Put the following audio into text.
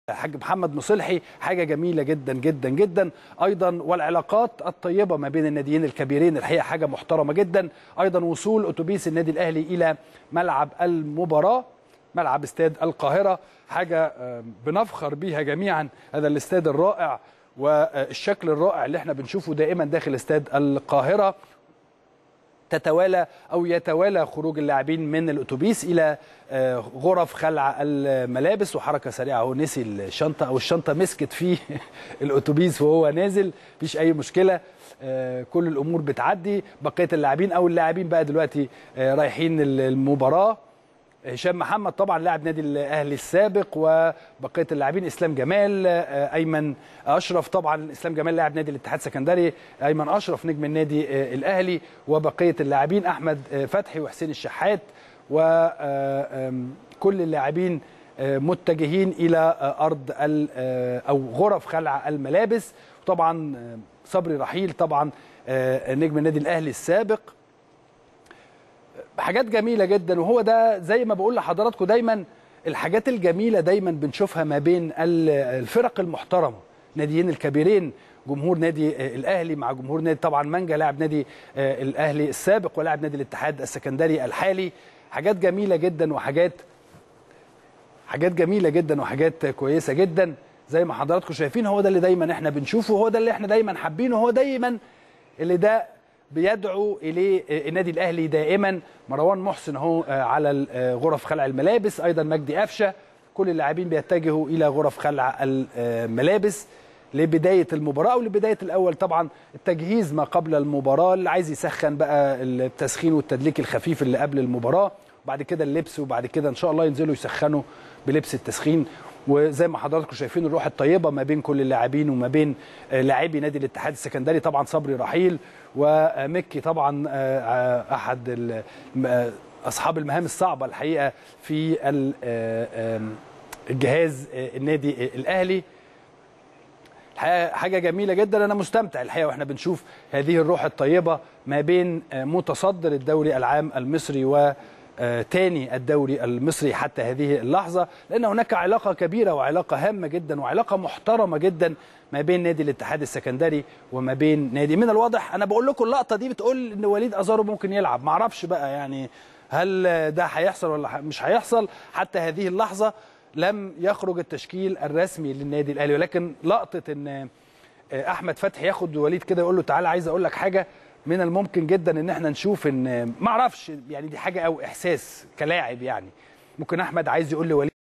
حاج محمد مصلحي حاجه جميله جدا جدا جدا ايضا والعلاقات الطيبه ما بين الناديين الكبيرين الحقيقه حاجه محترمه جدا ايضا وصول اتوبيس النادي الاهلي الى ملعب المباراه ملعب استاد القاهره حاجه بنفخر بيها جميعا هذا الاستاد الرائع والشكل الرائع اللي احنا بنشوفه دائما داخل استاد القاهره تتوالى او يتوالى خروج اللاعبين من الاتوبيس الى غرف خلع الملابس وحركه سريعه هو نسي الشنطه او الشنطه مسكت في الاتوبيس وهو نازل مفيش اي مشكله كل الامور بتعدي بقيه اللاعبين او اللاعبين بقى دلوقتي رايحين المباراه هشام محمد طبعا لاعب نادي الاهلي السابق وبقيه اللاعبين اسلام جمال ايمن اشرف طبعا اسلام جمال لاعب نادي الاتحاد السكندري ايمن اشرف نجم النادي الاهلي وبقيه اللاعبين احمد فتحي وحسين الشحات وكل اللاعبين متجهين الى ارض او غرف خلع الملابس طبعا صبري رحيل طبعا نجم النادي الاهلي السابق حاجات جميله جدا وهو ده زي ما بقول لحضراتكم دايما الحاجات الجميله دايما بنشوفها ما بين الفرق المحترمه ناديين الكبيرين جمهور نادي الاهلي مع جمهور نادي طبعا مانجا لاعب نادي الاهلي السابق ولاعب نادي الاتحاد السكندري الحالي حاجات جميله جدا وحاجات حاجات جميله جدا وحاجات كويسه جدا زي ما حضراتكم شايفين هو ده اللي دايما احنا بنشوفه هو ده اللي احنا دايما حابينه هو دايما اللي ده بيدعو اليه النادي الاهلي دائما مروان محسن اهو على غرف خلع الملابس ايضا مجدي قفشه كل اللاعبين بيتجهوا الى غرف خلع الملابس لبدايه المباراه او لبدايه الاول طبعا التجهيز ما قبل المباراه اللي عايز يسخن بقى التسخين والتدليك الخفيف اللي قبل المباراه وبعد كده اللبس وبعد كده ان شاء الله ينزلوا يسخنوا بلبس التسخين وزي ما حضراتكم شايفين الروح الطيبه ما بين كل اللاعبين وما بين لاعبي نادي الاتحاد السكندري طبعا صبري رحيل ومكي طبعا احد اصحاب المهام الصعبه الحقيقه في الجهاز النادي الاهلي الحقيقه حاجه جميله جدا انا مستمتع الحقيقه واحنا بنشوف هذه الروح الطيبه ما بين متصدر الدوري العام المصري و تاني الدوري المصري حتى هذه اللحظة لأن هناك علاقة كبيرة وعلاقة هامة جدا وعلاقة محترمة جدا ما بين نادي الاتحاد السكندري وما بين نادي من الواضح أنا بقول لكم اللقطة دي بتقول إن وليد أزارو ممكن يلعب معرفش بقى يعني هل ده هيحصل ولا مش هيحصل حتى هذه اللحظة لم يخرج التشكيل الرسمي للنادي الأهلي ولكن لقطة إن أحمد فتحي ياخد وليد كده يقول له تعالى عايز أقول لك حاجة من الممكن جدا ان احنا نشوف ان ما اعرفش يعني دي حاجه او احساس كلاعب يعني ممكن احمد عايز يقول لي وليد